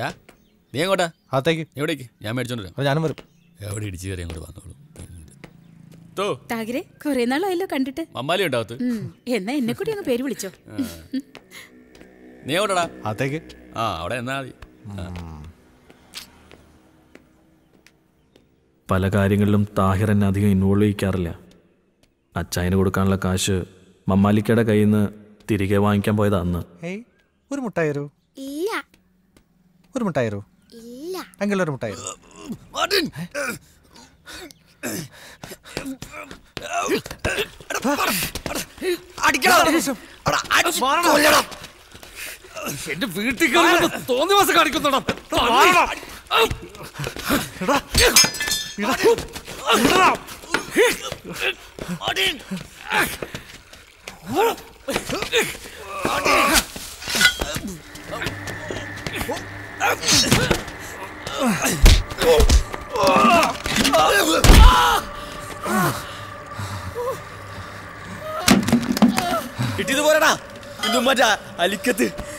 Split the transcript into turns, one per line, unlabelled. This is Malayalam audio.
ഡാ നീ എങ്ങോട്ടാ
അകത്തേക്ക്
എവിടേക്ക് ഞാൻ മേടിച്ചോണ്ട് വരാം
അപ്പോൾ ഞാനും വരും
എവിടെ ഇടിച്ചു കയറി അങ്ങോട്ട് വന്നോളൂ തോ
താഗിരെ കുറെ നാളായല്ലോ കണ്ടിട്ട്
മമ്മാലി ഉണ്ടാവത്ത്
ഉം, എന്നാ എന്നെ കൂടി ഒന്ന് പേര് വിളിച്ചോ
നീ എവിടെടാ
അകത്തേക്ക്
ആ അവിടെ എന്നാ മതി ആ.
പല കാര്യങ്ങളിലും താഹിർ എന്നെ അധികം ഇൻവോൾവ് ചെയ്യിക്കാറില്ല അച്ചായന് കൊടുക്കാനുള്ള കാശ് മമ്മാലിക്കയുടെ കയ്യിൽ നിന്ന് തിരികെ വാങ്ങിക്കാൻ പോയത് അന്ന്
ഏയ് ഒരു മുട്ടായി തരൂ
ഇല്ല
ഒരു മുട്ടായി തരൂ
ഇല്ല
എങ്കിൽ ഒരു മുട്ടായി തരൂ
മാർട്ടിൻ
എന്റെ വീട്ടിൽ കയറി തോന്നി മാസം കാണിക്കുന്നുണ്ടോ
കിട്ടിയത് പോരടാ ഇതും മറ്റാ അലിക്കത്ത്